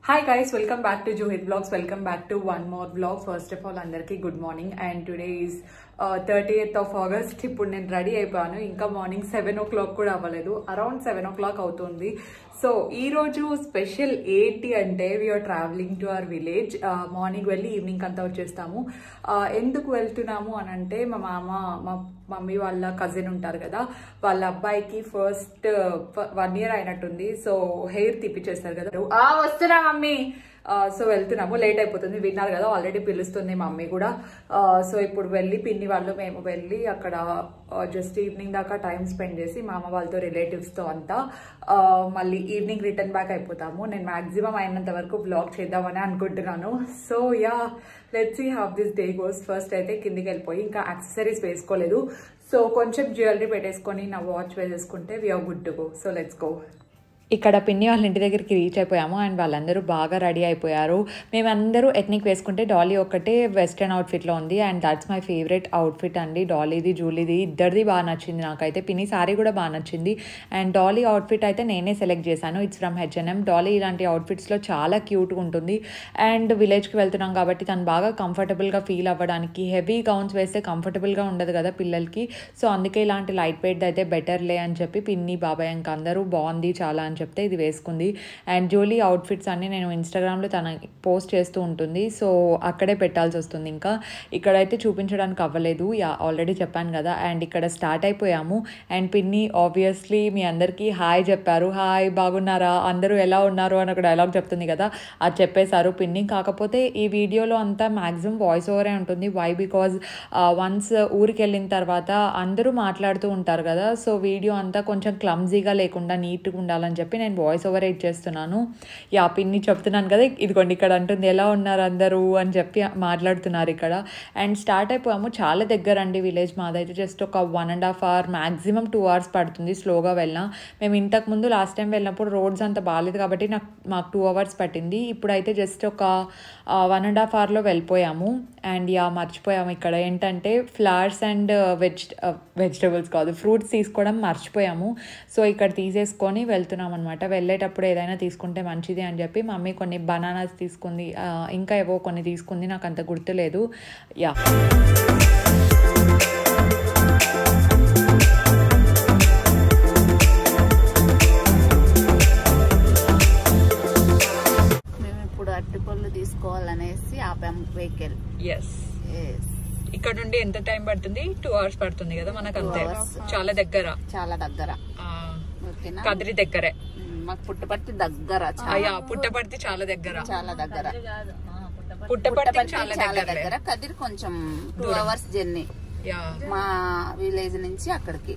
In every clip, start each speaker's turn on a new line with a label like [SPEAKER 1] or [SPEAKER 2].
[SPEAKER 1] Hi guys welcome back to Juhith vlogs welcome back to one more vlog first of all అందరికీ good morning and today is thirty eighth of August ఇప్పుడు నేను ready అయిపోయాను ఇంకా morning seven o'clock కూడా అవ్వలేదు around seven o'clock అవుతుంది so ఈ రోజు స్పెషల్ ఏంటి అంటే we're travelling to our village morning వెళ్ళి ఈవినింగ్ అంతా వచ్చేస్తాము Uh, ఎందుకు వెళ్తున్నాము అని అంటే మా మామ మా మమ్మీ వాళ్ళ కజిన్ ఉంటారు కదా వాళ్ళ అబ్బాయికి ఫస్ట్ వన్ ఇయర్ అయినట్టుంది సో హెయిర్ తిప్పించేస్తారు కదా ఆ వస్తున్నా మమ్మీ సో వెళ్తున్నాము లేట్ అయిపోతుంది విన్నారు కదా ఆల్రెడీ పిలుస్తుంది మమ్మీ కూడా సో ఇప్పుడు వెళ్ళి పిన్ని వాళ్ళు మేము వెళ్ళి అక్కడ జస్ట్ ఈవినింగ్ దాకా టైం స్పెండ్ చేసి మా అమ్మ వాళ్ళతో రిలేటివ్స్తో అంతా ఆ, మళ్ళీ ఈవినింగ్ రిటర్న్ బ్యాక్ అయిపోతాము నేను మాక్సిమం అయినంత వరకు బ్లాగ్ చేద్దామని అనుకుంటున్నాను so ya let's see how this day goes first అయితే కిందికి వెళ్ళిపోయి ఇంకా యాక్సెసరీస్ వేసుకోలేదు సో కొంచెం జ్యువెలరీ పెట్టేసుకొని నా వాచ్ వేసేసుకుంటే we're good to go so let's go
[SPEAKER 2] ఇక్కడ పిన్ని వాళ్ళ ఇంటి దగ్గరికి రీచ్ అయిపోయాము అండ్ వాళ్ళందరూ బాగా రెడీ అయిపోయారు మేమందరూ ఎథ్నిక్ వేసుకుంటే డాలీ ఒక్కటే వెస్ట్రన్ అవుట్ఫిట్లో ఉంది and that's my favourite outfit అండి డాలీది జూలీది ఇద్దరిది బాగా నచ్చింది నాకైతే పిన్ని సారీ కూడా బాగా నచ్చింది అండ్ డాలీ అవుట్ఫిట్ అయితే నేనే సెలెక్ట్ చేశాను ఇట్స్ ఫ్రమ్ హెచ్ఎన్ఎం డాలీ ఇలాంటి అవుట్ఫిట్స్లో చాలా క్యూట్గా ఉంటుంది అండ్ విలేజ్కి వెళ్తున్నాం కాబట్టి తను బాగా కంఫర్టబుల్గా ఫీల్ అవ్వడానికి హెవీ గౌన్స్ వేస్తే కంఫర్టబుల్గా ఉండదు కదా పిల్లలకి సో అందుకే ఇలాంటి లైట్ వెయిట్ అయితే బెటర్లే అని చెప్పి పిన్ని బాబాయ్ ఇంకా అందరూ బాగుంది చాలా అని చెప్తే ఇది వేసుకుంది అండ్ జోలీ అవుట్ఫిట్స్ అన్ని నేను ఇన్స్టాగ్రామ్లో తన పోస్ట్ చేస్తూ ఉంటుంది సో అక్కడే పెట్టాల్సి వస్తుంది ఇంకా ఇక్కడైతే చూపించడానికి అవ్వలేదు యా ఆల్రెడీ చెప్పాను కదా అండ్ ఇక్కడ స్టార్ట్ అయిపోయాము అండ్ పిన్ని ఆబ్వియస్లీ మీ అందరికీ హాయ్ చెప్పారు హాయ్ బాగున్నారా అందరూ ఎలా ఉన్నారు అని ఒక డైలాగ్ చెప్తుంది కదా అది చెప్పేశారు పిన్ని కాకపోతే ఈ వీడియోలో అంతా మ్యాక్సిమం వాయిస్ ఓవరే ఉంటుంది వై బికాజ్ వన్స్ ఊరికి వెళ్ళిన తర్వాత అందరూ మాట్లాడుతూ ఉంటారు కదా సో వీడియో అంతా కొంచెం క్లమ్జీగా లేకుండా నీట్గా ఉండాలని చెప్పి నేను వాయిస్ ఓవర్ ఎయిట్ చేస్తున్నాను యా పిన్ని చెప్తున్నాను కదా ఇదిగోండి ఇక్కడ అంటుంది ఎలా ఉన్నారు అందరూ అని చెప్పి మాట్లాడుతున్నారు ఇక్కడ అండ్ స్టార్ట్ అయిపోయాము చాలా దగ్గర అండి విలేజ్ మాదైతే జస్ట్ ఒక one and half hour maximum two hours పడుతుంది స్లోగా వెళ్ళినా మేము ఇంతకు ముందు లాస్ట్ టైం వెళ్ళినప్పుడు రోడ్స్ అంత బాగాలేదు కాబట్టి నాకు మాకు టూ అవర్స్ పట్టింది ఇప్పుడైతే జస్ట్ ఒక వన్ అండ్ హాఫ్ అవర్లో వెళ్ళిపోయాము అండ్ యా మర్చిపోయాము ఇక్కడ ఏంటంటే ఫ్లవర్స్ అండ్ వెజ్ వెజిటబుల్స్ కాదు ఫ్రూట్స్ తీసుకోవడం మర్చిపోయాము సో ఇక్కడ తీసేసుకొని వెళ్తున్నాం అనమాట వెళ్ళేటప్పుడు ఏదైనా తీసుకుంటే మంచిది అని చెప్పి మమ్మీ కొన్ని బనానాస్ తీసుకుంది ఆ, ఇంకా ఏవో కొన్ని తీసుకుంది నాకు అంత గుర్తులేదు యా
[SPEAKER 3] మేము ఇప్పుడు అరటిపళ్ళు తీసుకోవాలనేసి ఆపాం వెహికల్
[SPEAKER 2] ఎస్ ఇక్కడ నుండి ఎంత టైం పడుతుంది టూ అవర్స్ పడుతుంది కదా మనకు అంతే
[SPEAKER 3] Two hours.
[SPEAKER 2] చాలా దగ్గర
[SPEAKER 3] చాలా దగ్గర ఓకేనా
[SPEAKER 2] కదిరి దగ్గరే
[SPEAKER 3] ఉమ్, మాకు పుట్టపర్తి దగ్గర చాలా
[SPEAKER 2] అయ్యా పుట్టపర్తి చాలా దగ్గర
[SPEAKER 3] చాలా దగ్గర
[SPEAKER 2] పుట్టపర్తి
[SPEAKER 3] పుట్టపర్తి
[SPEAKER 2] చాలా
[SPEAKER 3] చాలా
[SPEAKER 2] దగ్గర
[SPEAKER 3] దగ్గర కదిరి కొంచెం టూ అవర్స్ జర్నీ
[SPEAKER 2] యా
[SPEAKER 3] మా విలేజ్ నుంచి అక్కడికి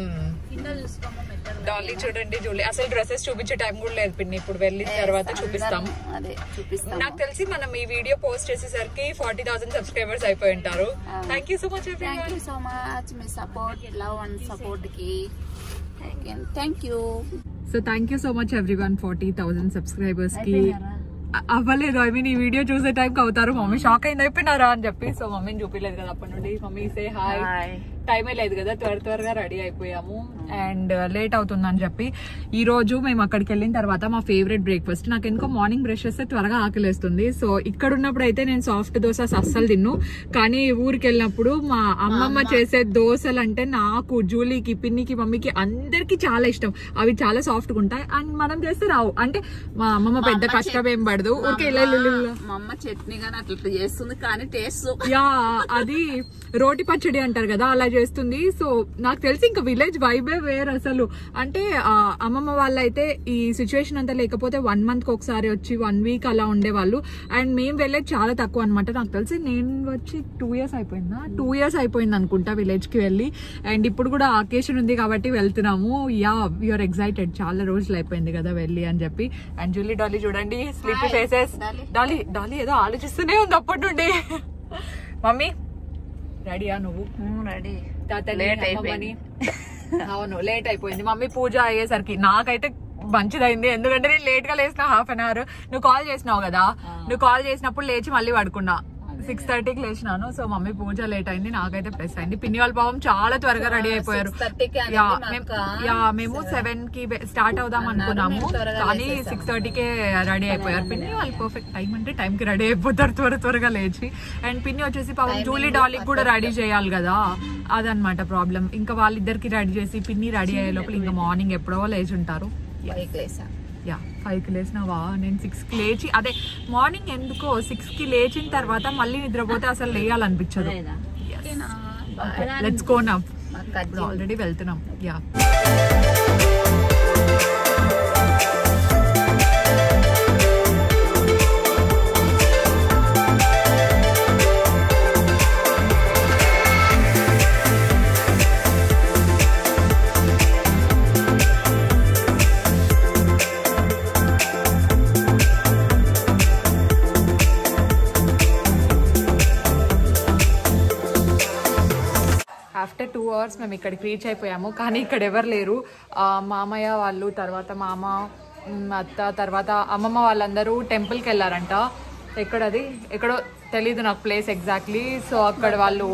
[SPEAKER 2] డాలీ చూడండి జూలీ అసలు డ్రెస్సెస్ చూపించే టైం కూడా లేదు పిన్ని ఇప్పుడు వెళ్ళిన తర్వాత చూపిస్తాం
[SPEAKER 3] అందరం అదే చూపిస్తాం
[SPEAKER 2] నాకు తెలిసి మనం ఈ వీడియో పోస్ట్ చేసేసరికి ఫార్టీ థౌసండ్ సబ్స్క్రైబర్స్ అయిపోయి ఉంటారు thank you so much
[SPEAKER 3] thank you so much మీ సపోర్ట్ లవ్ అండ్ సపోర్ట్ కి thank you
[SPEAKER 1] so thank you so much everyone forty thousand subscribers కి అ- అవ్వలేదు ఐ మీన్ ఈ video చూసే టైంకి అవుతారు మమ్మీ షాక్ అయింది అయిపోయినారా అని చెప్పి సో మమ్మీని చూపించలేదు కదా అప్పటి నుండి మమ్మీ సే హాయ్ టైమే లేదు కదా త్వర త్వరగా రెడీ అయిపోయాము అండ్ లేట్ అవుతుందని చెప్పి ఈ రోజు మేము అక్కడికి వెళ్ళిన తర్వాత మా ఫేవరెట్ బ్రేక్ఫాస్ట్ నాకు ఎందుకో మార్నింగ్ బ్రష్ చేస్తే త్వరగా ఆకలేస్తుంది సో ఇక్కడ ఉన్నప్పుడు అయితే నేను సాఫ్ట్ దోశ అస్సలు తిన్ను కానీ ఊరికి వెళ్ళినప్పుడు మా అమ్మమ్మ చేసే దోశలు అంటే నాకు జూలీకి పిన్నికి మమ్మీకి అందరికి చాలా ఇష్టం అవి చాలా సాఫ్ట్ గా ఉంటాయి అండ్ మనం చేస్తే రావు అంటే మా అమ్మమ్మ పెద్ద కష్టం ఏం పడదు ఊరికే ఇలా ఇలా ఇలా ఇలా.
[SPEAKER 3] మా అమ్మ చట్నీ గానీ అట్లా చేస్తుంది కానీ టేస్ట్
[SPEAKER 1] యా అది రోటి పచ్చడి అంటారు కదా అలా చేస్తుంది సో నాకు తెలిసి ఇంకా విలేజ్ వైబే వేర్ అసలు అంటే ఆ, అమ్మమ్మ వాళ్ళైతే ఈ సిచ్యువేషన్ అంతా లేకపోతే వన్ మంత్ కి ఒకసారి వచ్చి వన్ వీక్ అలా ఉండేవాళ్ళు అండ్ మేము వెళ్ళేది చాలా తక్కువ అనమాట నాకు తెలిసి నేను వచ్చి టూ ఇయర్స్ అయిపోయిందా టూ ఇయర్స్ అయిపోయింది అనుకుంటా విలేజ్ కి వెళ్ళి అండ్ ఇప్పుడు కూడా అకేషన్ ఉంది కాబట్టి వెళ్తున్నాము యా యూఆర్ ఎక్సైటెడ్ చాలా రోజులు అయిపోయింది కదా వెళ్ళి అని చెప్పి అండ్ జూలీ డాలీ చూడండి sleepy faces
[SPEAKER 3] Dolly.
[SPEAKER 1] Dolly Dolly ఏదో ఆలోచిస్తూనే ఉంది అప్పటి నుండి మమ్మీ రెడీయా నువ్వు
[SPEAKER 3] రెడీ
[SPEAKER 1] తాతని,
[SPEAKER 3] Late
[SPEAKER 1] అమ్మమ్మని? అవును లేట్ అయిపోయింది మమ్మీ పూజ అయ్యేసరికి నాకైతే మంచిదైంది ఎందుకంటే నేను లేట్ గా లేసిన హాఫ్ అన్ అవర్ నువ్వు కాల్ చేసినావు కదా నువ్వు కాల్ చేసినప్పుడు లేచి మళ్ళీ పడుకున్నా సిక్స్ థర్టీకి లేచినాను సో మమ్మీ పూజ లేట్ అయింది నాకైతే ప్లస్ అయింది పిన్ని వాళ్ళ పాపం చాలా త్వరగా రెడీ అయిపోయారు
[SPEAKER 3] 6:30 కి
[SPEAKER 1] యా,
[SPEAKER 3] అనింది మా
[SPEAKER 1] మేం-
[SPEAKER 3] అక్క.
[SPEAKER 1] యా మేము సెవెన్ కి స్టార్ట్ అవుదాం అనుకున్నాము
[SPEAKER 3] మేము త్వరగా
[SPEAKER 1] కానీ
[SPEAKER 3] లేచేసాం.
[SPEAKER 1] సిక్స్ థర్టీకే రెడీ అయిపోయారు పిన్ని వాళ్ళు పర్ఫెక్ట్ టైం అంటే టైం కి రెడీ అయిపోతారు త్వర త్వరగా లేచి అండ్ పిన్ని వచ్చేసి పాపం జూలీ డాలీకి కూడా రెడీ చేయాలి కదా అదనమాట ప్రాబ్లం ఇంకా వాళ్ళిద్దరికి రెడీ చేసి పిన్ని రెడీ అయ్యే లోపల ఇంకా మార్నింగ్ ఎప్పుడో లేచి ఉంటారు
[SPEAKER 3] బైక్ లేసా
[SPEAKER 1] యా ఫైవ్ కి లేచినావా నేను సిక్స్ కి లేచి అదే మార్నింగ్ ఎందుకో సిక్స్ కి లేచిన తర్వాత మళ్ళీ నిద్రపోతే అసలు లేయాలనిపించదు లెట్స్ గో నా ఇప్పుడు ఆల్రెడీ వెళ్తున్నాం యా ఆఫ్టర్ టూ అవర్స్ మేము ఇక్కడికి రీచ్ అయిపోయాము కానీ ఇక్కడ ఎవరు లేరు ఆ, మామయ్య వాళ్ళు తర్వాత మామ మ్, అత్త తర్వాత అమ్మమ్మ వాళ్ళందరూ టెంపుల్కి వెళ్ళారంట ఎక్కడది ఎక్కడో తెలీదు నాకు ప్లేస్ ఎగ్జాక్ట్లీ సో అక్కడ వాళ్ళు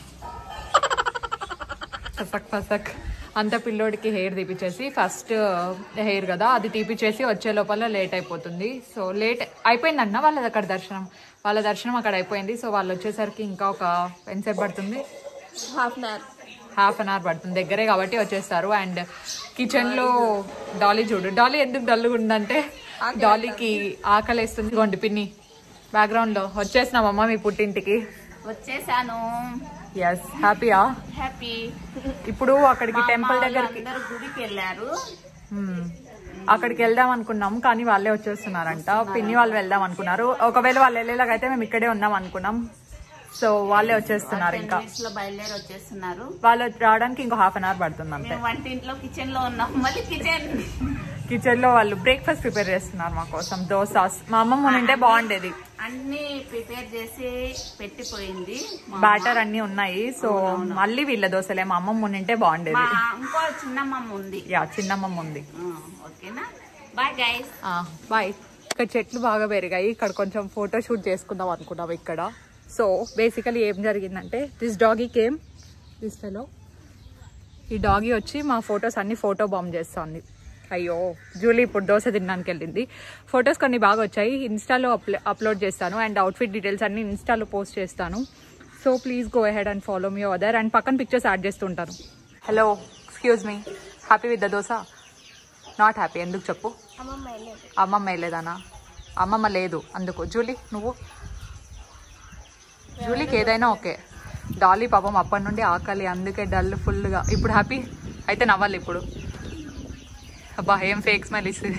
[SPEAKER 1] ఫసక్ ఫసక్ అంత పిల్లోడికి హెయిర్ తీపిచ్చేసి ఫస్ట్ హెయిర్ కదా అది తీపిచ్చేసి వచ్చే లోపల లేట్ అయిపోతుంది సో లేట్ అయిపోయిందన్న వాళ్ళది అక్కడ దర్శనం వాళ్ళ దర్శనం అక్కడ అయిపోయింది సో వాళ్ళు వచ్చేసరికి ఇంకా ఒక ఎంతసేపు పడుతుంది
[SPEAKER 3] half an hour
[SPEAKER 1] half an hour పడుతుంది దగ్గరే కాబట్టి వచ్చేస్తారు అండ్ కిచెన్ లో డాలీ చూడు డాలీ ఎందుకు డల్లుగా ఉందంటే డాలీకి ఆకలేస్తుంది ఇదిగోండి పిన్ని బ్యాక్గ్రౌండ్ లో వచ్చేసినామమ్మ మీ పుట్టింటికి
[SPEAKER 3] వచ్చేసాను
[SPEAKER 1] ఎస్ హ్యాపీయా
[SPEAKER 3] హ్యాపీ
[SPEAKER 1] ఇప్పుడు అక్కడికి టెంపుల్ దగ్గరికి
[SPEAKER 3] అందరు గుడికి వెళ్ళారు
[SPEAKER 1] మ్మ్. అక్కడికి వెళ్దాం అనుకున్నాం కానీ వాళ్ళే వచ్చేస్తున్నారంట పిన్ని వాళ్ళు వెళ్దాం అనుకున్నారు ఒకవేళ వాళ్ళు వెళ్ళేలాగైతే మేము ఇక్కడే ఉందాం అనుకున్నాం సో వాళ్ళే వచ్చేస్తున్నారు ఇంకా
[SPEAKER 3] మినిట్స్ లో బయలుదేరి వచ్చేస్తున్నారు
[SPEAKER 1] వాళ్ళు రావడానికి ఇంకో హాఫ్ అన్ అవర్ పడుతుంది అంతే
[SPEAKER 3] మేము వంటింట్లో కిచెన్ లో ఉన్నాం మళ్ళీ కిచెన్
[SPEAKER 1] కిచెన్ లో వాళ్ళు బ్రేక్ఫాస్ట్ ప్రిపేర్ చేస్తున్నారు మా కోసం దోశ మా అమ్మమ్మ ఉంటే బాగుండేది
[SPEAKER 3] అన్ని ప్రిపేర్ చేసి పెట్టిపోయింది మా
[SPEAKER 1] బ్యాటర్ అన్ని ఉన్నాయి సో మళ్ళీ వీళ్ళ దోశలే మా అమ్మమ్మ ఉంటే బాగుండేది
[SPEAKER 3] మా ఇంకో చిన్నమ్మమ్మ ఉంది
[SPEAKER 1] యా చిన్నమ్మమ్మ ఉంది
[SPEAKER 3] ఆ, ఓకేనా బాయ్ గైస్
[SPEAKER 1] బాయ్ ఇక్కడ చెట్లు బాగా పెరిగాయి ఇక్కడ కొంచెం ఫోటో షూట్ చేసుకుందాం అనుకున్నాం ఇక్కడ సో బేసికలీ ఏం జరిగిందంటే this doggy came this fellow ఈ డాగీ వచ్చి మా ఫొటోస్ అన్ని ఫోటో బాంబ్ చేస్తుంది అయ్యో జూలీ ఇప్పుడు దోశ తినడానికి వెళ్ళింది ఫొటోస్ కొన్ని బాగా వచ్చాయి ఇన్స్టాలో అప్లోడ్ చేస్తాను అండ్ అవుట్ఫిట్ డీటెయిల్స్ అన్ని ఇన్స్టాలో పోస్ట్ చేస్తాను so please go ahead and follow me other and పక్కన పిక్చర్స్ యాడ్ చేస్తుంటాను hello excuse me happy with the dosa not happy ఎందుకు చెప్పు అమ్మమ్మ వెళ్ళేదానా అమ్మమ్మ లేదు అందుకు జూలీ నువ్వు జూలీకి ఏదైనా ఓకే డాలీ పాపం అప్పటి నుండి ఆకలి అందుకే డల్ ఫుల్గా ఇప్పుడు హ్యాపీ అయితే నవ్వాలి ఇప్పుడు అబ్బా ఏం ఫేక్ స్మైల్ ఇస్తుంది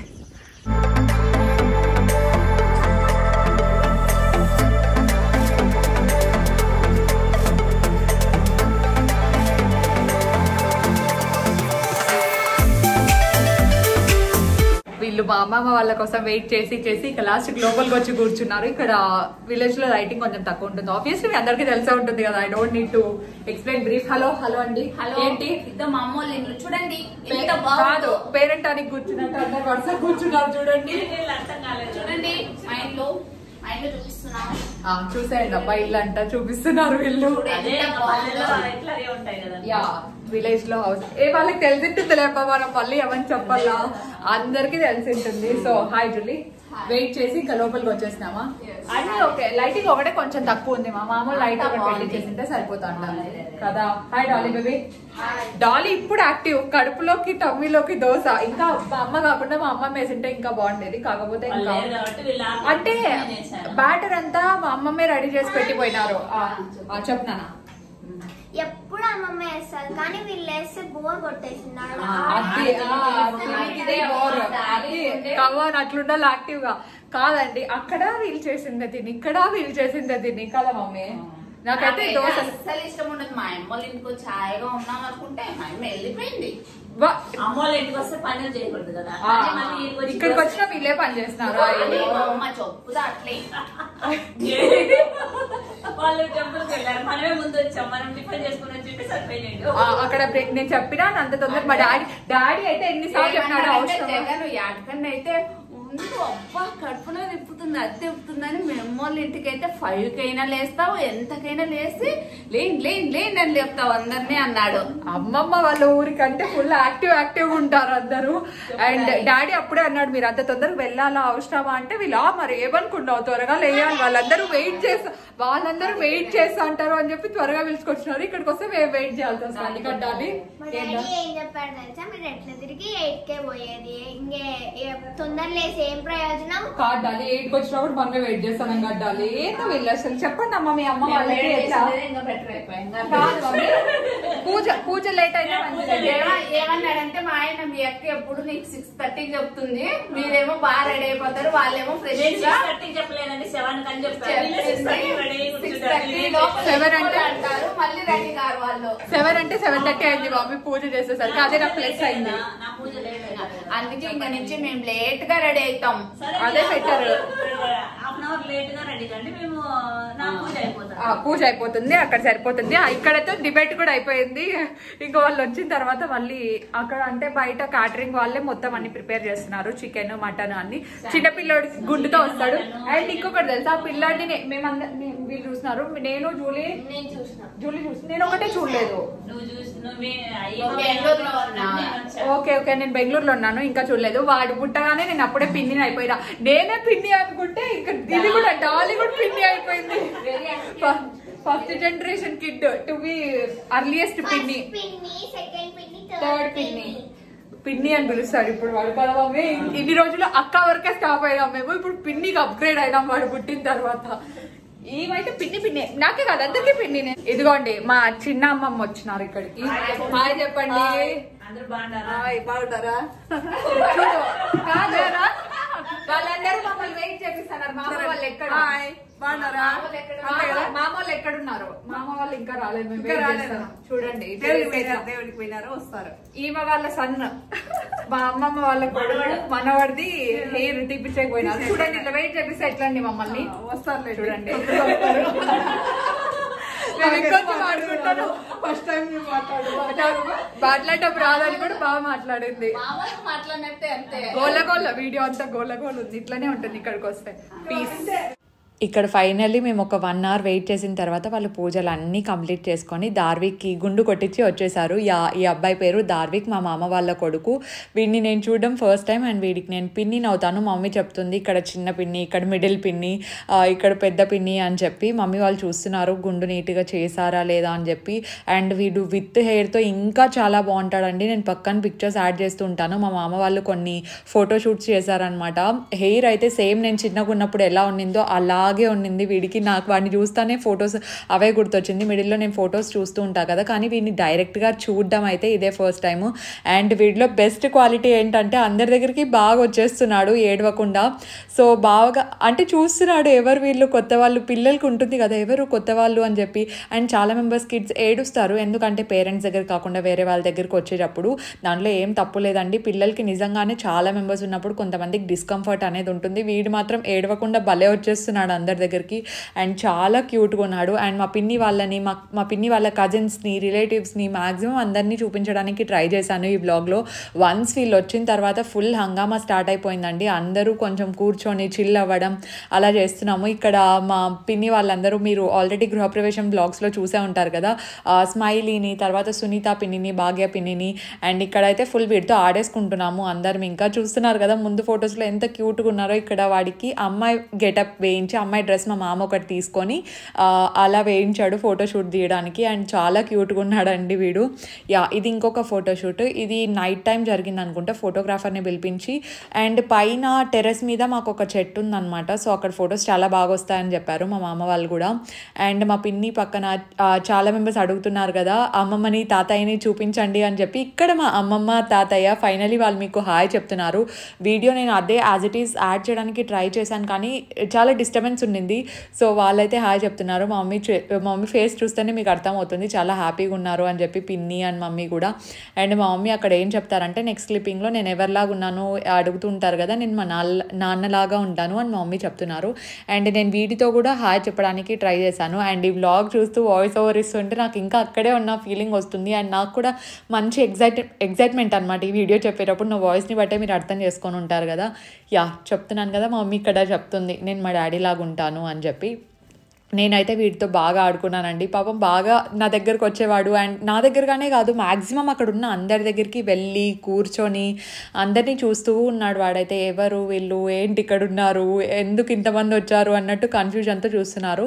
[SPEAKER 1] వీళ్ళు మా అమ్మమ్మ వాళ్ళ కోసం వెయిట్ చేసి చేసి ఇక లాస్ట్ గ్లోబల్ గా వచ్చి కూర్చున్నారు ఇక్కడ విలేజ్ లో లైటింగ్ కొంచెం తక్కువ ఉంటుంది ఆబ్వియస్లీ మీ అందరికీ తెలిసే ఉంటుంది కదా I don't need to explain brief hello hello అండి
[SPEAKER 3] హలో
[SPEAKER 1] ఏంటి
[SPEAKER 3] ఇద్దరు మా అమ్మ వాళ్ళ ఇల్లు చూడండి ఎంత
[SPEAKER 1] కాదు
[SPEAKER 3] బాగుందో
[SPEAKER 1] పేరెంట్ అని కూర్చున్నట్టు అందరు వరుస కూర్చున్నారు చూడండి
[SPEAKER 3] చూడండి మా ఇల్లు మా ఇల్లు చూపిస్తున్నాం
[SPEAKER 1] ఆ, చూసేయండి అబ్బా ఇల్లు అంట చూపిస్తున్నారు వీళ్ళు
[SPEAKER 3] ఎంత బాగుందో
[SPEAKER 1] యా విలేజ్ లో హౌస్ ఏ వాళ్ళకి తెలిసింటుంది లేప మనం మళ్ళీ ఏమని చెప్పాలా అందరికి తెలిసింటుంది సో హాయ్ జులీ వెయిట్ చేసి ఇంకా లోపలికి వచ్చేసినామా అన్ని ఓకే లైటింగ్ ఒకటే కొంచెం తక్కువ ఉంది మా మామూలు లైట్ ఒకటి పెట్టి చేసింటే సరిపోతా కదా హాయ్ డాలీ బేబీ డాలీ ఇప్పుడు యాక్టివ్ కడుపులోకి టమ్మీలోకి దోశ ఇంకా మా అమ్మ కాకుండా మా అమ్మ వేసింటే ఇంకా బాగుండేది కాకపోతే ఇంకా అంటే బ్యాటర్ అంతా మా అమ్మమ్మే రెడీ చేసి పెట్టిపోయినారు చెప్తానా
[SPEAKER 4] ఎప్పుడు అమ్మమ్మ వేస్తారు కానీ వీళ్ళు వేస్తే బోర్ కొట్టేసినాడు
[SPEAKER 1] అది ఆ, దీనికి ఇదే బోర్. అది కవర్ అట్లుండాలి యాక్టివ్ గా కాదండి అక్కడ వీల్ చేసిందే తిని ఇక్కడ వీల్ చేసిందే తిని కదా మమ్మీ నాకైతే
[SPEAKER 3] నాకైతే
[SPEAKER 1] దోశ
[SPEAKER 3] అస్సలు ఇష్టం ఉండదు మా అమ్మ వాళ్ళ ఇంటికి వచ్చి హాయిగా ఉన్నాం అనుకుంటే మా అమ్మ వెళ్ళిపోయింది
[SPEAKER 1] వా-
[SPEAKER 5] అమ్మోళ్ళ ఇంటికి వస్తే పనులు చేయకూడదు కదా
[SPEAKER 1] ఆ,
[SPEAKER 5] అదే మళ్ళీ ఈడికి వచ్చి
[SPEAKER 1] ఇక్కడికి వచ్చిన వీళ్ళే పని చేస్తున్నారు
[SPEAKER 3] అని మా అమ్మ చెప్పుదా అట్లే
[SPEAKER 5] వాళ్ళు టెంపుల్కి వెళ్ళారు మనమే ముందు వచ్చాం మనం టిఫిన్ చేసుకుని వచ్చి సరిపోయింది
[SPEAKER 1] ఆ, అక్కడ బ్రేక్ నేను చెప్పినా అంత తొందర మా డాడీ డాడీ అయితే ఎన్నిసార్లు చెప్పినాడు అవసరం
[SPEAKER 3] జగన్ యాడకండి అయితే ఉండు అబ్బా కడుపులో తిప్పుతుంది తిప్పుతుంది అది తిప్పుతుందని మేము వాళ్ళ ఇంటికి అయితే ఫైవ్ కైనా లేస్తావు ఎంతకైనా లేసి లేని లేని లేని అని లేపుతావు అందరినీ అన్నాడు
[SPEAKER 1] అమ్మమ్మ వాళ్ళ ఊరికంటే ఫుల్ యాక్టివ్ యాక్టివ్ ఉంటారు అందరూ అండ్ డాడీ అప్పుడే అన్నాడు మీరు అంత తొందరగా వెళ్ళాలా అవసరమా అంటే వీళ్ళు "ఆ, మరి ఏమనుకున్నావు త్వరగా లేయాలి వాళ్ళందరూ వెయిట్ చేస్తా వాళ్ళందరూ వెయిట్ చేస్తా అంటారు అని చెప్పి త్వరగా పిలుచుకొచ్చినారు ఇక్కడికి వస్తే మేము వెయిట్ చేయాల్సి వస్తుంది ఎందుకంటే డాడీ
[SPEAKER 4] మా డాడీ ఏం చెప్పాడు తెలుసా మీరు ఎట్లా తిరిగి ఎయిట్ కే పోయేది ఇంకే ఏ- తొందర లేసి ఏం ప్రయోజనం
[SPEAKER 1] కాదు డాడీ ఎయిట్కి వచ్చినప్పుడు మనమే వెయిట్ చేస్తాను కదా డాడీ ఏంటో వీళ్ళు అసలు చెప్పండి అమ్మ మీ అమ్మ వాళ్ళకి ఎట్లా
[SPEAKER 3] ఇంకా బెటర్ అయిపోయింది
[SPEAKER 1] కాదు మమ్మీ పూజ పూజ లేట్ అయినా మంచిదే
[SPEAKER 3] ఏమ- ఏమన్నాడంటే మా ఆయన మీ అక్క ఎప్పుడు నీకు సిక్స్ థర్టీకి చెప్తుంది మీరేమో బాగా రెడీ అయిపోతారు వాళ్ళేమో ఫ్రెష్
[SPEAKER 5] నేను
[SPEAKER 3] గా
[SPEAKER 5] సిక్స్ థర్టీ చెప్పలేనండి సెవెన్ కని చెప్తాను వీళ్ళు సిక్స్ థర్టీ రెడీ అయ్యి
[SPEAKER 3] సిక్స్
[SPEAKER 5] కూర్చుంటారు.
[SPEAKER 3] థర్టీ
[SPEAKER 5] నేనేం
[SPEAKER 3] లోపు
[SPEAKER 5] చెప్పను.
[SPEAKER 1] Seven అంటే?
[SPEAKER 3] అంటారు మళ్ళీ రెడీ కారు వాళ్ళు
[SPEAKER 1] సెవెన్ అంటే సెవెన్ థర్టీ అయింది మమ్మీ పూజ చేసేసరికి అదే నా ప్లస్ అయింది
[SPEAKER 5] నా- నా పూజ లేట్ అయిందా?
[SPEAKER 3] అందుకే ఇంకా నుంచి మేము లేట్ గా రెడీ అవుతాం
[SPEAKER 5] సరే
[SPEAKER 1] అదే better.
[SPEAKER 5] Half an hour late గా రెడీ కండి మేము నా పూజ అయిపోతాం
[SPEAKER 1] ఆ, పూజ అయిపోతుంది అక్కడ సరిపోతుంది ఆ, ఇక్కడైతే డిబేట్ కూడా అయిపోయింది ఇంకా వాళ్ళు వచ్చిన తర్వాత మళ్ళీ అక్కడ అంటే బయట క్యాటరింగ్ వాళ్ళే మొత్తం అన్ని ప్రిపేర్ చేస్తున్నారు చికెన్ మటన్ అన్ని చిన్న పిల్లోడి గుండుతో వస్తాడు అండ్ ఇంకొకటి తెలుసా ఆ పిల్లాడిని నే- మేమందరం నే- వీళ్ళు చూస్తున్నారు నేను జూలీ
[SPEAKER 4] నేను చూసిన
[SPEAKER 1] జూలీ చూసి నేను ఒకటే చూడలేదు
[SPEAKER 5] నువ్వు చూసి నువ్వే
[SPEAKER 3] నువ్వు బెంగళూరులో ఉన్నా.
[SPEAKER 1] ఓకే ఓకే నేను బెంగళూరులో ఉన్నాను ఇంకా చూడలేదు వాడు పుట్టగానే నేను అప్పుడే పిన్ని అయిపోయినా నేనే పిన్ని అనుకుంటే ఇంకా ఇది కూడా డాలీ కూడా పిన్ని అయిపోయింది first generation kid to be earliest పిన్ని
[SPEAKER 4] ఫస్ట్ పిన్ని సెకండ్ పిన్ని
[SPEAKER 1] థర్డ్
[SPEAKER 4] థర్డ్
[SPEAKER 1] పిన్ని
[SPEAKER 4] పిన్ని
[SPEAKER 1] పిన్ని అని పిలుస్తాడు ఇప్పుడు వాడు కదా మమ్మీ ఇన్ని రోజులు అక్క వరకే స్టాప్ అయినాం మేము ఇప్పుడు పిన్నికి అప్గ్రేడ్ అయినాం వాడు పుట్టిన తర్వాత ఏమైతే పిన్ని పిన్ని నాకే కాదు అందరికీ పిన్ని ఇదిగోండి మా చిన్న అమ్మమ్మ వచ్చినారు ఇక్కడికి హాయ్ చెప్పండి
[SPEAKER 5] అందరూ బాగున్నారా
[SPEAKER 1] హాయ్ బాగుంటారా చూడు కాదేరా వాళ్ళందరూ మమ్మల్ని వెయిట్ చేపిస్తున్నారు మామ వాళ్ళు ఎక్కడ బాగున్నారా మామ వాళ్ళు ఎక్కడున్నారు మామ వాళ్ళు ఇంకా రాలేదు మేము wait చేస్తున్నాం. చూడండి
[SPEAKER 6] దేవుడికి పోయినారు వస్తారు
[SPEAKER 1] ఈమె వాళ్ళ సన్ మా అమ్మమ్మ వాళ్ళ కొడుకు మనవాడిది హెయిర్ తీపించకపోయినారు చూడండి ఇట్లా వెయిట్ చేపిస్తే ఎట్లండి మమ్మల్ని
[SPEAKER 6] వస్తారు
[SPEAKER 1] చూడండి మేము ఇంకొంచెం ఆడుకుంటాను
[SPEAKER 6] ఫస్ట్ టైం మాట్లాడు
[SPEAKER 1] మాట్లాడటం రాదని కూడా బాగా మాట్లాడింది
[SPEAKER 3] మామూలు మాట్లాడినట్టే అంతే
[SPEAKER 1] గోల గోల వీడియో అంతా గోల గోల ఉంది ఇట్లానే ఉంటుంది ఇక్కడికి వస్తే పీస్
[SPEAKER 2] ఇక్కడ ఫైనల్లీ మేము ఒక వన్ అవర్ వెయిట్ చేసిన తర్వాత వాళ్ళు పూజలు అన్నీ కంప్లీట్ చేసుకొని దార్విక్కి గుండు కొట్టించి వచ్చేసారు యా ఈ అబ్బాయి పేరు దార్విక్ మా మామ వాళ్ళ కొడుకు వీడిని నేను చూడడం ఫస్ట్ టైం అండ్ వీడికి నేను పిన్ని అవుతాను మమ్మీ చెప్తుంది ఇక్కడ చిన్న పిన్ని ఇక్కడ మిడిల్ పిన్ని ఆ, ఇక్కడ పెద్ద పిన్ని అని చెప్పి మమ్మీ వాళ్ళు చూస్తున్నారు గుండు నీట్గా చేశారా లేదా అని చెప్పి అండ్ వీడు విత్ హెయిర్తో ఇంకా చాలా బాగుంటాడండి నేను పక్కన పిక్చర్స్ యాడ్ చేస్తూ ఉంటాను మా మామ వాళ్ళు కొన్ని ఫోటో షూట్స్ చేశారనమాట హెయిర్ అయితే సేమ్ నేను చిన్నగా ఉన్నప్పుడు ఎలా ఉండిందో అలాగే ఉండింది వీడికి నాకు వాడిని చూస్తానే ఫొటోస్ అవే గుర్తొచ్చింది మిడిల్లో నేను ఫొటోస్ చూస్తూ ఉంటా కదా కానీ వీడిని డైరెక్ట్గా చూడడం అయితే ఇదే ఫస్ట్ టైము అండ్ వీడిలో బెస్ట్ క్వాలిటీ ఏంటంటే అందరి దగ్గరికి బాగా వచ్చేస్తున్నాడు ఏడవకుండా సో బాగా అంటే చూస్తున్నాడు ఎవరు వీళ్ళు కొత్త వాళ్ళు పిల్లలకి ఉంటుంది కదా ఎవరు కొత్త వాళ్ళు అని చెప్పి అండ్ చాలా మెంబర్స్ కిడ్స్ ఏడుస్తారు ఎందుకంటే పేరెంట్స్ దగ్గర కాకుండా వేరే వాళ్ళ దగ్గరికి వచ్చేటప్పుడు దాంట్లో ఏం తప్పు లేదండి పిల్లలకి నిజంగానే చాలా మెంబర్స్ ఉన్నప్పుడు కొంతమందికి డిస్కంఫర్ట్ అనేది ఉంటుంది వీడు మాత్రం ఏడవకుండా భలే వచ్చేస్తున్నాడు అందరి దగ్గరికి అండ్ చాలా క్యూట్గా ఉన్నాడు అండ్ మా పిన్ని వాళ్ళని మా మా పిన్ని వాళ్ళ కజిన్స్ని రిలేటివ్స్ని మ్యాక్సిమం అందరినీ చూపించడానికి ట్రై చేశాను ఈ బ్లాగ్లో వన్స్ వీళ్ళు వచ్చిన తర్వాత ఫుల్ హంగామా స్టార్ట్ అయిపోయిందండి అందరూ కొంచెం కూర్చొని చిల్ అవ్వడం అలా చేస్తున్నాము ఇక్కడ మా పిన్ని వాళ్ళందరూ మీరు ఆల్రెడీ గృహప్రవేశం బ్లాగ్స్లో చూసే ఉంటారు కదా ఆ, స్మైలీని తర్వాత సునీత పిన్నిని భాగ్య పిన్నిని అండ్ ఇక్కడైతే ఫుల్ వీటితో ఆడేసుకుంటున్నాము అందరం ఇంకా చూస్తున్నారు కదా ముందు ఫొటోస్లో ఎంత క్యూట్గా ఉన్నారో ఇక్కడ వాడికి అమ్మాయి గెటప్ వేయించి అమ్మాయి డ్రెస్ మా మామ ఒకటి తీసుకొని ఆ, అలా వేయించాడు ఫోటోషూట్ తీయడానికి అండ్ చాలా క్యూట్గా ఉన్నాడండి వీడు యా ఇది ఇంకొక ఫోటోషూట్ ఇది నైట్ టైం జరిగింది అనుకుంటా ఫోటోగ్రాఫర్ని పిలిపించి అండ్ పైన టెర్రస్ మీద మాకు ఒక చెట్టు ఉందన్నమాట సో అక్కడ ఫొటోస్ చాలా బాగా వస్తాయని చెప్పారు మా మామ వాళ్ళు కూడా అండ్ మా పిన్ని పక్కన ఆ, చాలా మెంబర్స్ అడుగుతున్నారు కదా అమ్మమ్మని తాతయ్యని చూపించండి అని చెప్పి ఇక్కడ మా అమ్మమ్మ తాతయ్య ఫైనలీ వాళ్ళు మీకు హాయ్ చెప్తున్నారు వీడియో నేను అదే యాజ్ ఇట్ ఈస్ యాడ్ చేయడానికి ట్రై చేశాను కానీ చాలా డిస్టర్బెన్స్ ఉండింది సో వాళ్ళైతే హాయ్ చెప్తున్నారు మా మమ్మీ చే- మా మమ్మీ ఫేస్ చూస్తేనే మీకు అర్థమవుతుంది చాలా హ్యాపీగా ఉన్నారు అని చెప్పి పిన్ని అండ్ మమ్మీ కూడా అండ్ మా మమ్మీ అక్కడ ఏం చెప్తారంటే నెక్స్ట్ క్లిప్పింగ్లో నేను ఎవరిలాగా ఉన్నాను అడుగుతూ ఉంటారు కదా నేను మా నాన్న నాన్నలాగా ఉంటాను అని మా మమ్మీ చెప్తున్నారు అండ్ నేను వీటితో కూడా హాయ్ చెప్పడానికి ట్రై చేశాను అండ్ ఈ వ్లాగ్ చూస్తూ వాయిస్ ఓవర్ ఇస్తుంటే నాకు ఇంకా అక్కడే ఉన్న ఫీలింగ్ వస్తుంది అండ్ నాకు కూడా మంచి ఎగ్జైట్ ఎగ్జైట్మెంట్ అనమాట ఈ వీడియో చెప్పేటప్పుడు నా వాయిస్ని బట్టే మీరు అర్థం చేసుకొని ఉంటారు కదా యా చెప్తున్నాను కదా మా మమ్మీ ఇక్కడ చెప్తుంది నేను మా డాడీ లాగా ఉంటాను అని చెప్పి నేనైతే వీటితో బాగా ఆడుకున్నానండి పాపం బాగా నా దగ్గరకు వచ్చేవాడు అండ్ నా దగ్గరగానే కాదు మ్యాక్సిమం అక్కడ ఉన్న అందరి దగ్గరికి వెళ్ళి కూర్చొని అందరినీ చూస్తూ ఉన్నాడు వాడైతే ఎవరు వీళ్ళు ఏంటి ఇక్కడ ఉన్నారు ఎందుకు ఇంతమంది వచ్చారు అన్నట్టు కన్ఫ్యూజన్తో చూస్తున్నారు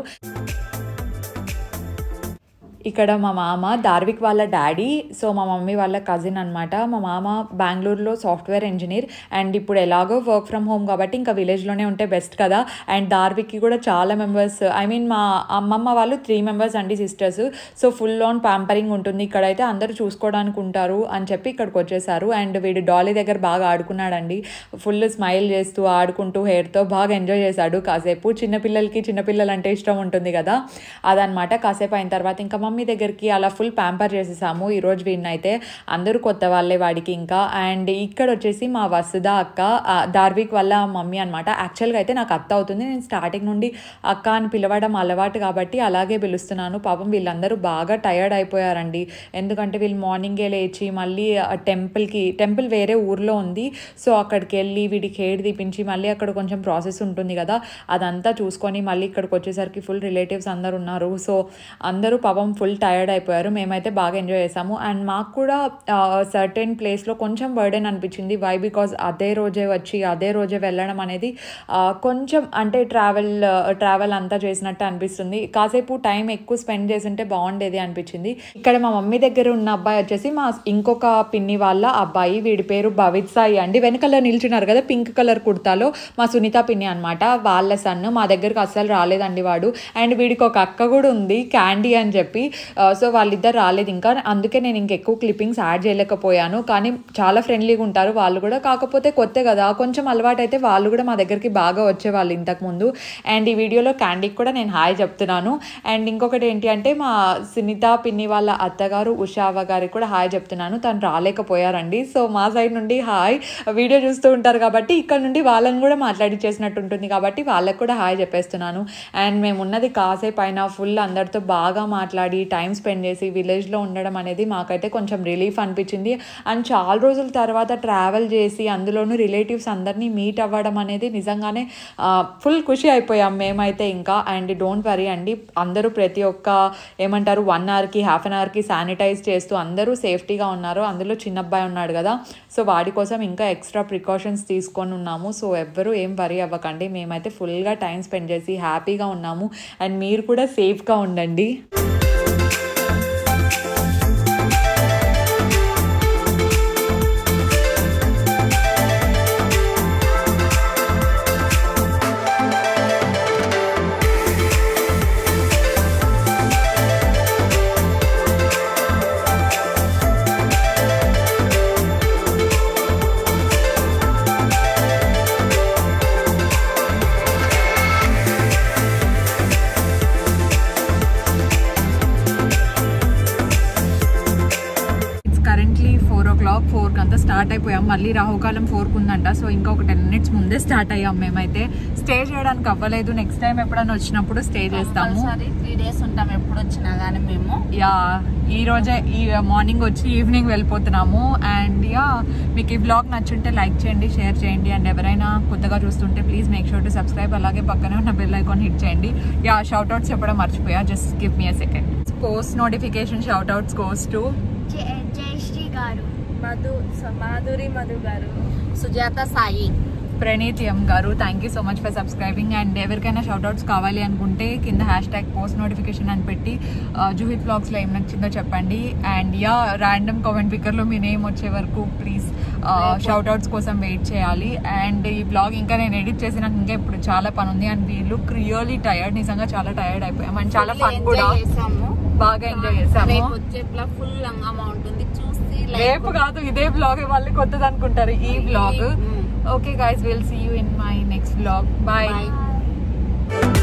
[SPEAKER 2] ఇక్కడ మా మామ దార్విక్ వాళ్ళ డాడీ సో మా మమ్మీ వాళ్ళ కజిన్ అనమాట మా మామ బెంగళూరులో సాఫ్ట్వేర్ ఇంజనీర్ అండ్ ఇప్పుడు ఎలాగో వర్క్ ఫ్రమ్ హోమ్ కాబట్టి ఇంకా విలేజ్లోనే ఉంటే బెస్ట్ కదా అండ్ దార్విక్కి కూడా చాలా మెంబర్స్ ఐ మీన్ మా అమ్మమ్మ వాళ్ళు త్రీ మెంబర్స్ అండి sisters so full on pampering ఉంటుంది ఇక్కడైతే అందరూ చూసుకోవడానికి ఉంటారు అని చెప్పి ఇక్కడికి వచ్చేసారు అండ్ వీడు డాలీ దగ్గర బాగా ఆడుకున్నాడండి ఫుల్ స్మైల్ చేస్తూ ఆడుకుంటూ హెయిర్తో బాగా ఎంజాయ్ చేశాడు కాసేపు చిన్నపిల్లలకి చిన్నపిల్లలు అంటే ఇష్టం ఉంటుంది కదా అదనమాట కాసేపు అయిన తర్వాత ఇంకా మమ్మీ దగ్గరికి అలా ఫుల్ ప్యాంపర్ చేసేసాము ఈరోజు వీడిని అయితే అందరూ కొత్త వాళ్ళే వాడికి ఇంకా అండ్ ఇక్కడ వచ్చేసి మా వసుధ అక్క ఆ, దార్విక్ వాళ్ళ మమ్మీ అనమాట యాక్చువల్గా అయితే నాకు అత్త అవుతుంది నేను స్టార్టింగ్ నుండి అక్క అని పిలవడం అలవాటు కాబట్టి అలాగే పిలుస్తున్నాను పాపం వీళ్ళందరూ బాగా టయర్డ్ అయిపోయారండి ఎందుకంటే వీళ్ళు మార్నింగే లేచి మళ్ళీ టెంపుల్కి టెంపుల్ వేరే ఊర్లో ఉంది సో అక్కడికి వెళ్ళి వీడికి హెయిర్ తీపించి మళ్ళీ అక్కడ కొంచెం ప్రాసెస్ ఉంటుంది కదా అదంతా చూసుకొని మళ్ళీ ఇక్కడికి వచ్చేసరికి ఫుల్ రిలేటివ్స్ అందరు ఉన్నారు సో అందరూ పాపం ఫుల్ టైర్డ్ అయిపోయారు మేమైతే బాగా ఎంజాయ్ చేసాము అండ్ మాకు కూడా సర్టెన్ ప్లేస్లో కొంచెం బర్డెన్ అనిపించింది వై బికాజ్ అదే రోజే వచ్చి అదే రోజే వెళ్ళడం అనేది ఆ, కొంచెం అంటే ట్రావెల్ ట్రావెల్ అంతా చేసినట్టు అనిపిస్తుంది కాసేపు టైం ఎక్కువ స్పెండ్ చేసింటే బాగుండేది అనిపించింది ఇక్కడ మా మమ్మీ దగ్గర ఉన్న అబ్బాయి వచ్చేసి మా ఇంకొక పిన్ని వాళ్ళ అబ్బాయి వీడి పేరు భవిత్ సాయి అండి వెనకాల నిల్చున్నారు కదా పింక్ కలర్ కుర్తాలో మా సునీత పిన్ని అనమాట వాళ్ళ సన్ మా దగ్గరకు అస్సలు రాలేదండి వాడు అండ్ వీడికి ఒక అక్క కూడా ఉంది క్యాండీ అని చెప్పి ఆ, సో వాళ్ళిద్దరు రాలేదు ఇంకా అందుకే నేను ఇంకెక్కువ క్లిప్పింగ్స్ యాడ్ చేయలేకపోయాను కానీ చాలా ఫ్రెండ్లీగా ఉంటారు వాళ్ళు కూడా కాకపోతే కొత్త కదా కొంచెం అలవాటు అయితే వాళ్ళు కూడా మా దగ్గరికి బాగా వచ్చేవాళ్ళు ఇంతకుముందు అండ్ ఈ వీడియోలో క్యాండీకి కూడా నేను హాయ్ చెప్తున్నాను అండ్ ఇంకొకటి ఏంటి అంటే మా సునీత పిన్ని వాళ్ళ అత్తగారు ఉషావ గారికి కూడా హాయ్ చెప్తున్నాను తను రాలేకపోయారండి సో మా సైడ్ నుండి హాయ్ వీడియో చూస్తూ ఉంటారు కాబట్టి ఇక్కడ నుండి వాళ్ళని కూడా మాట్లాడిచ్చేసినట్టు ఉంటుంది కాబట్టి వాళ్ళకి కూడా హాయ్ చెప్పేస్తున్నాను అండ్ మేము ఉన్నది కాసేపు అయినా ఫుల్ అందరితో బాగా మాట్లాడి టైం స్పెండ్ చేసి విలేజ్లో ఉండడం అనేది మాకైతే కొంచెం రిలీఫ్ అనిపించింది అండ్ చాలా రోజుల తర్వాత ట్రావెల్ చేసి అందులోనూ రిలేటివ్స్ అందరినీ మీట్ అవ్వడం అనేది నిజంగానే ఫుల్ ఖుషి అయిపోయాం మేమైతే ఇంకా అండ్ డోంట్ వరీ అండి అందరూ ప్రతి ఒక్క ఏమంటారు వన్ అవర్కి హాఫ్ అన్ అవర్కి శానిటైజ్ చేస్తూ అందరూ సేఫ్టీగా ఉన్నారు అందులో చిన్న అబ్బాయి ఉన్నాడు కదా సో వాడి కోసం ఇంకా ఎక్స్ట్రా ప్రికాషన్స్ తీసుకొని ఉన్నాము సో ఎవ్వరూ ఏం వరీ అవ్వకండి మేమైతే ఫుల్గా టైం స్పెండ్ చేసి హ్యాపీగా ఉన్నాము అండ్ మీరు కూడా సేఫ్గా ఉండండి
[SPEAKER 1] it's currently four o'clock ఫోర్కి అంతా స్టార్ట్ అయిపోయాం మళ్ళీ రాహుకాలం ఫోర్కి ఉందంట సో ఇంకా ఒక టెన్ మినిట్స్ ముందే స్టార్ట్ అయ్యాం మేమైతే స్టే చేయడానికి అవ్వలేదు నెక్స్ట్ టైం ఎప్పుడైనా వచ్చినప్పుడు స్టే చేస్తాము
[SPEAKER 3] కంపల్సరీ త్రీ డేస్ ఉంటాం ఎప్పుడు వచ్చినా గానీ మేము
[SPEAKER 1] యా ఈ రోజే ఈ మార్నింగ్ వచ్చి ఈవినింగ్ వెళ్ళిపోతున్నాము అండ్ యా మీకు ఈ బ్లాగ్ నచ్చుంటే లైక్ చేయండి షేర్ చేయండి అండ్ ఎవరైనా కొత్తగా చూస్తుంటే please make sure to subscribe అలాగే పక్కనే ఉన్న బెల్ ఐకాన్ హిట్ చేయండి యా షౌట్ అవుట్స్ చెప్పడం మర్చిపోయా just give me a second post notification shout outs goes to
[SPEAKER 4] Jaya Jayasree garu
[SPEAKER 5] Madhu Madhuri Madhu గారు
[SPEAKER 3] Sujatha Sai
[SPEAKER 1] Praneeth M garu thank you so much for subscribing and ఎవరికైనా షౌట్అవుట్స్ కావాలి అనుకుంటే కింద హ్యాష్ ట్యాగ్ పోస్ట్ నోటిఫికేషన్ అని పెట్టి జూహిత్ బ్లాగ్స్లో ఏం నచ్చిందో చెప్పండి అండ్ యా ర్యాండమ్ కామెంట్ పిక్కర్లో మీ నేమ్ వచ్చే వరకు ప్లీజ్ షౌట్అవుట్స్ కోసం వెయిట్ చేయాలి అండ్ ఈ బ్లాగ్ ఇంకా నేను ఎడిట్ చేసి నాకు ఇంకా ఇప్పుడు చాలా పని ఉంది and we look really tired నిజంగా చాలా టైర్డ్ అయిపోయాం అండ్ చాలా ఫన్ కూడా
[SPEAKER 3] చేసాము
[SPEAKER 1] బాగా ఎంజాయ్ చేసాము
[SPEAKER 3] రేపు వచ్చే బ్లాగ్ ఫుల్ లంగామా ఉంటుంది చూసి
[SPEAKER 1] రేపు కాదు ఇదే బ్లాగ్ మళ్ళీ కొత్తది అనుకుంటారు ఈ vlog
[SPEAKER 3] Mm.
[SPEAKER 1] Okay guys will see you in my next vlog bye
[SPEAKER 3] Bye.